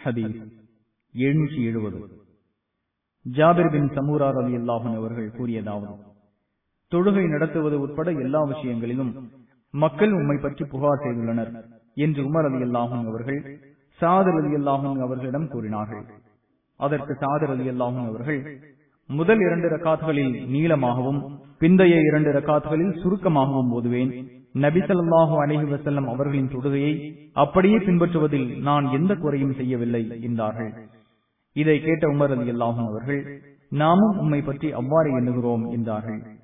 ஹதீஸ் எழுநூற்றி எழுபது ஜாபிர் பின் சமூரார் அலி அல்லாஹன் அவர்கள் கூறியதாவது தொழுகை நடத்துவது உட்பட எல்லா விஷயங்களிலும் மக்கள் உம்மை பற்றி புகார் செய்துள்ளனர் என்று உமர் அலி அல்லாஹன் அவர்கள் சாதர் அலி அல்லாஹன் அவர்களிடம் கூறினார்கள் அதற்கு சாதர் அலி அல்லாஹன் அவர்கள் முதல் இரண்டு ரக்காத்துகளில் நீளமாகவும் பிந்தைய இரண்டு ரக்காத்துகளில் சுருக்கமாகவும் ஓதுவேன் நபிசல்லாஹு அலஹி வசல்லம் அவர்களின் தொழுகையை அப்படியே பின்பற்றுவதில் நான் எந்த குறையும் செய்யவில்லை என்றார்கள் இதை கேட்ட உமர் அலி அல்லாஹும் அவர்கள் நாமும் உம்மை பற்றி அவ்வாறு எண்ணுகிறோம் என்றார்கள்